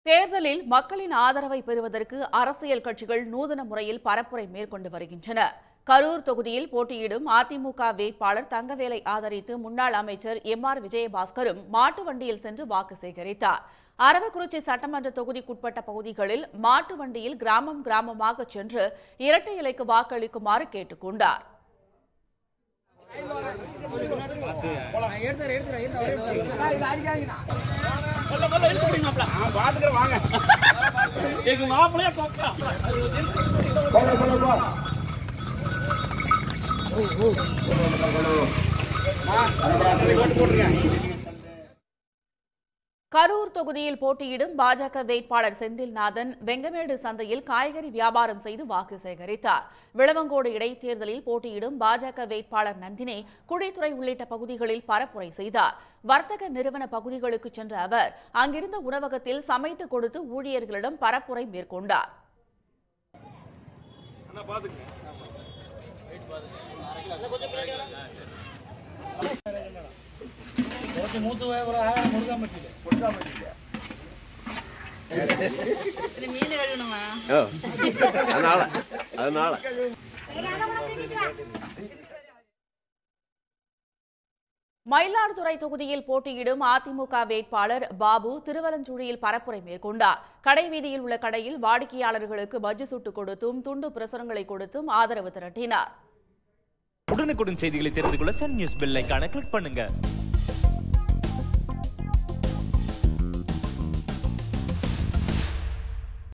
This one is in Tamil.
தேர்தலில் மக்களின் ஆதரவை பெறுவதற்கு அரசியல் கட்சிகள் நூதன முறையில் பரப்புரை மேற்கொண்டு வருகின்றன கரூர் தொகுதியில் போட்டியிடும் அதிமுக வேட்பாளர் தங்கவேலை ஆதரித்து முன்னாள் அமைச்சர் எம் ஆர் விஜயபாஸ்கரும் மாட்டு வண்டியில் சென்று வாக்கு சேகரித்தார் அரவக்குறிச்சி சட்டமன்ற தொகுதிக்குட்பட்ட பகுதிகளில் மாட்டு வண்டியில் கிராமம் கிராமமாக சென்று இரட்டை இலைக்கு வாக்களிக்குமாறு கேட்டுக் கொண்டார் எங்க மாப்பிள்ளைய கொக்கா கரூர் தொகுதியில் போட்டியிடும் பாஜக வேட்பாளர் செந்தில்நாதன் வெங்கமேடு சந்தையில் காய்கறி வியாபாரம் செய்து வாக்கு சேகரித்தார் விளவங்கோடு இடைத்தேர்தலில் போட்டியிடும் பாஜக வேட்பாளர் நந்தினி குழித்துறை உள்ளிட்ட பகுதிகளில் பரப்புரை செய்தார் வர்த்தக நிறுவன பகுதிகளுக்கு சென்ற அவர் அங்கிருந்த உணவகத்தில் சமைத்து கொடுத்து ஊழியர்களிடம் பரப்புரை மேற்கொண்டார் மூத்து வேவரா முருகா மட்டியில ஓ அதனால அதனால மயிலாடுதுறை தொகுதியில் போட்டியிடும் அதிமுக வேட்பாளர் பாபு திருவலஞ்சூழியில் பரப்புரை மேற்கொண்டார் கடைவீதியில் உள்ள கடையில் வாடிக்கையாளர்களுக்கு பஜ்ஜி சுட்டுக் கொடுத்தும் துண்டு பிரசுரங்களை கொடுத்தும் ஆதரவு திரட்டினார் உடனுக்குடன் செய்திகளை தெரிந்து கொள்ள சன் நியூஸ் பெல் ஐகானை கிளிக் பண்ணுங்க